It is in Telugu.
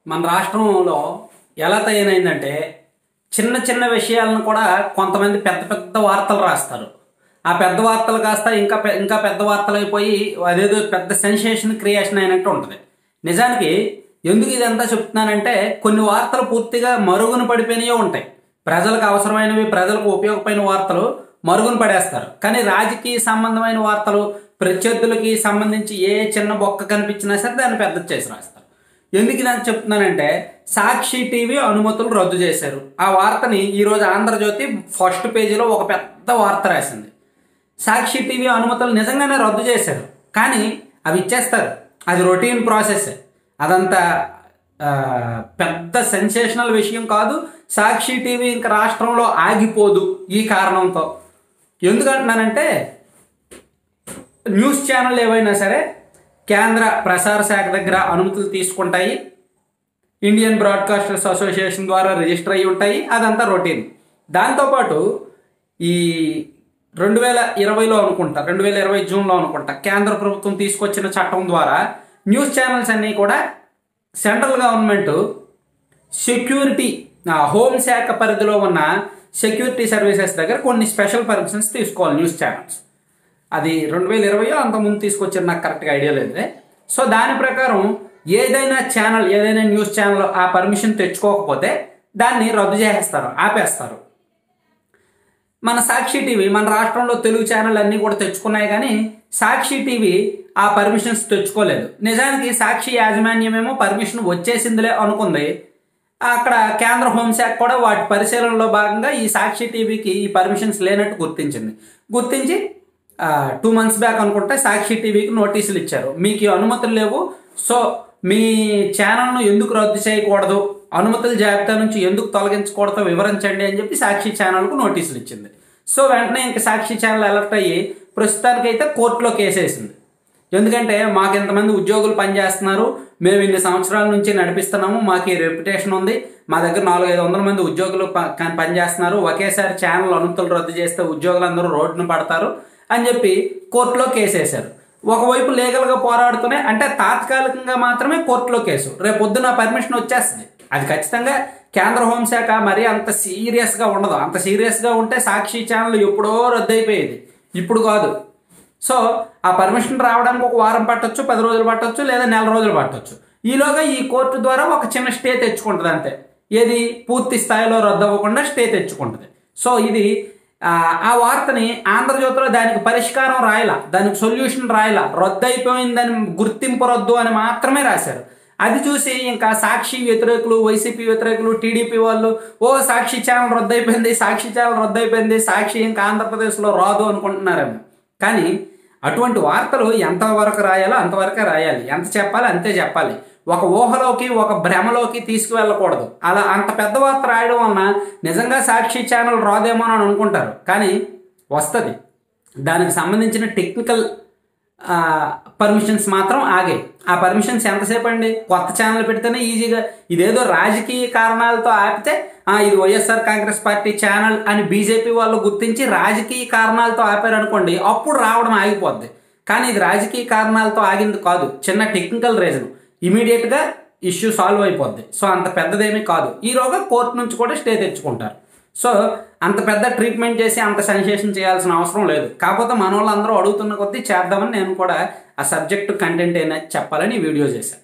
మన రాష్ట్రంలో ఎలా తయారైందంటే చిన్న చిన్న విషయాలను కూడా కొంతమంది పెద్ద పెద్ద వార్తలు రాస్తారు ఆ పెద్ద వార్తలు కాస్త ఇంకా పె- ఇంకా పెద్ద వార్తలు అయిపోయి అదేదో పెద్ద సెన్సేషన్ క్రియేషన్ అయినట్టు ఉంటుంది నిజానికి ఎందుకు ఇదంతా చెప్తున్నానంటే కొన్ని వార్తలు పూర్తిగా మరుగున పడిపోయినవి ఉంటాయి ప్రజలకు అవసరమైనవి ప్రజలకు ఉపయోగపడిన వార్తలు మరుగున పడేస్తారు కానీ రాజకీయ సంబంధమైన వార్తలు ప్రత్యర్థులకి సంబంధించి ఏ చిన్న బొక్క కనిపించినా సరే దాన్ని పెద్ద చేసి రాస్తారు ఎందుకు ఇలా చెప్తున్నానంటే సాక్షి టీవీ అనుమతులు రద్దు చేశారు ఆ వార్తని ఈరోజు ఆంధ్రజ్యోతి ఫస్ట్ పేజీలో ఒక పెద్ద వార్త రాసింది సాక్షి టీవీ అనుమతులు నిజంగానే రద్దు చేశారు కానీ అవి ఇచ్చేస్తారు అది రొటీన్ ప్రాసెస్ అదంతా ఆ, పెద్ద సెన్సేషనల్ విషయం కాదు సాక్షి టీవీ ఇంకా రాష్ట్రంలో ఆగిపోదు ఈ కారణంతో ఎందుకంటున్నానంటే న్యూస్ ఛానల్ ఏవైనా సరే కేంద్ర ప్రసార శాఖ దగ్గర అనుమతులు తీసుకుంటాయి ఇండియన్ బ్రాడ్కాస్టర్స్ అసోసియేషన్ ద్వారా రిజిస్టర్ అయి ఉంటాయి అదంతా రొటీన్ దాంతోపాటు ఈ రెండు వేల ఇరవైలో అనుకుంటా రెండు వేల ఇరవై జూన్లో అనుకుంటా కేంద్ర ప్రభుత్వం తీసుకొచ్చిన చట్టం ద్వారా న్యూస్ ఛానల్స్ అన్నీ కూడా సెంట్రల్ గవర్నమెంట్ సెక్యూరిటీ ఆ, హోంశాఖ పరిధిలో ఉన్న సెక్యూరిటీ సర్వీసెస్ దగ్గర కొన్ని స్పెషల్ పర్మిషన్స్ తీసుకోవాలి న్యూస్ ఛానల్స్ అది రెండు వేల ఇరవైలో అంతకుముందు తీసుకొచ్చిన నాకు కరెక్ట్గా ఐడియా లేదు సో దాని ప్రకారం ఏదైనా ఛానల్ ఏదైనా న్యూస్ ఛానల్ ఆ పర్మిషన్ తెచ్చుకోకపోతే దాన్ని రద్దు చేసేస్తారు ఆపేస్తారు మన సాక్షి టీవీ మన రాష్ట్రంలో తెలుగు ఛానల్ అన్నీ కూడా తెచ్చుకున్నాయి కానీ సాక్షి టీవీ ఆ పర్మిషన్స్ తెచ్చుకోలేదు నిజానికి సాక్షి యాజమాన్యమేమో పర్మిషన్ వచ్చేసిందిలే అనుకుంది అక్కడ కేంద్ర హోంశాఖ కూడా వాటి పరిశీలనలో భాగంగా ఈ సాక్షి టీవీకి ఈ పర్మిషన్స్ లేనట్టు గుర్తించింది గుర్తించి టూ మంత్స్ బ్యాక్ అనుకుంటే సాక్షి టీవీకి నోటీసులు ఇచ్చారు మీకు ఈ అనుమతులు లేవు సో మీ ఛానల్ను ఎందుకు రద్దు చేయకూడదు అనుమతుల జాబితా నుంచి ఎందుకు తొలగించకూడదో వివరించండి అని చెప్పి సాక్షి ఛానల్కు నోటీసులు ఇచ్చింది సో వెంటనే ఇంక సాక్షి ఛానల్ అలర్ట్ అయ్యి ప్రస్తుతానికైతే కోర్టులో కేసేసింది ఎందుకంటే మాకు ఇంతమంది ఉద్యోగులు పనిచేస్తున్నారు మేము ఇన్ని సంవత్సరాల నుంచి నడిపిస్తున్నాము మాకు ఈ రెప్యుటేషన్ ఉంది మా దగ్గర నాలుగు ఐదు వందల మంది ఉద్యోగులు ప- క- పనిచేస్తున్నారు ఒకేసారి ఛానల్ అనుమతులు రద్దు చేస్తే ఉద్యోగులందరూ రోడ్డున పడతారు అని చెప్పి కోర్టులో కేసేశారు ఒకవైపు లీగల్గా పోరాడుతూనే అంటే తాత్కాలికంగా మాత్రమే కోర్టులో కేసు రేపు పొద్దున పర్మిషన్ వచ్చేస్తుంది అది ఖచ్చితంగా కేంద్ర హోంశాఖ మరీ అంత సీరియస్గా ఉండదు అంత సీరియస్గా ఉంటే సాక్షి ఛానల్ ఎప్పుడో రద్దు అయిపోయేది ఇప్పుడు కాదు సో ఆ పర్మిషన్ రావడానికి ఒక వారం పట్టొచ్చు పది రోజులు పట్టొచ్చు లేదా నెల రోజులు పట్టొచ్చు ఈలోగా ఈ కోర్టు ద్వారా ఒక చిన్న స్టే తెచ్చుకుంటుంది అంతే ఏది పూర్తి స్థాయిలో రద్దు అవ్వకుండా స్టే తెచ్చుకుంటుంది సో ఇది ఆ, ఆ వార్తని ఆంధ్రజ్యోతిలో దానికి పరిష్కారం రాయలా దానికి సొల్యూషన్ రాయలా రద్దు అయిపోయిందని గుర్తింపు రద్దు అని మాత్రమే రాశారు అది చూసి ఇంకా సాక్షి వ్యతిరేకులు వైసీపీ వ్యతిరేకులు టీడీపీ వాళ్ళు ఓ సాక్షి ఛానల్ రద్దు అయిపోయింది సాక్షి ఛానల్ రద్దు అయిపోయింది సాక్షి ఇంకా ఆంధ్రప్రదేశ్లో రాదు అనుకుంటున్నారేమో కానీ అటువంటి వార్తలు ఎంతవరకు రాయాలో అంతవరకే రాయాలి ఎంత చెప్పాలి అంతే చెప్పాలి ఒక ఊహలోకి ఒక భ్రమలోకి తీసుకువెళ్ళకూడదు అలా అంత పెద్ద వార్త రాయడం వలన నిజంగా సాక్షి ఛానల్ రాదేమో అని అనుకుంటారు కానీ వస్తుంది దానికి సంబంధించిన టెక్నికల్ పర్మిషన్స్ మాత్రం ఆగాయి ఆ పర్మిషన్స్ ఎంతసేపు అండి కొత్త ఛానల్ పెడితేనే ఈజీగా ఇదేదో రాజకీయ కారణాలతో ఆపితే ఆ, ఇది వైఎస్ఆర్ కాంగ్రెస్ పార్టీ ఛానల్ అని బీజేపీ వాళ్ళు గుర్తించి రాజకీయ కారణాలతో ఆపారు అనుకోండి అప్పుడు రావడం ఆగిపోద్ది కానీ ఇది రాజకీయ కారణాలతో ఆగింది కాదు చిన్న టెక్నికల్ రీజన్ ఇమీడియట్గా ఇష్యూ సాల్వ్ అయిపోద్ది సో అంత పెద్దదేమీ కాదు ఈరోగా కోర్టు నుంచి కూడా స్టే తెచ్చుకుంటారు సో అంత పెద్ద ట్రీట్మెంట్ చేసి అంత సెన్సేషన్ చేయాల్సిన అవసరం లేదు కాకపోతే మన వాళ్ళందరూ అడుగుతున్న కొద్దీ చేద్దామని నేను కూడా ఆ సబ్జెక్ట్ కంటెంట్ అయినా చెప్పాలని ఈ వీడియో చేశాను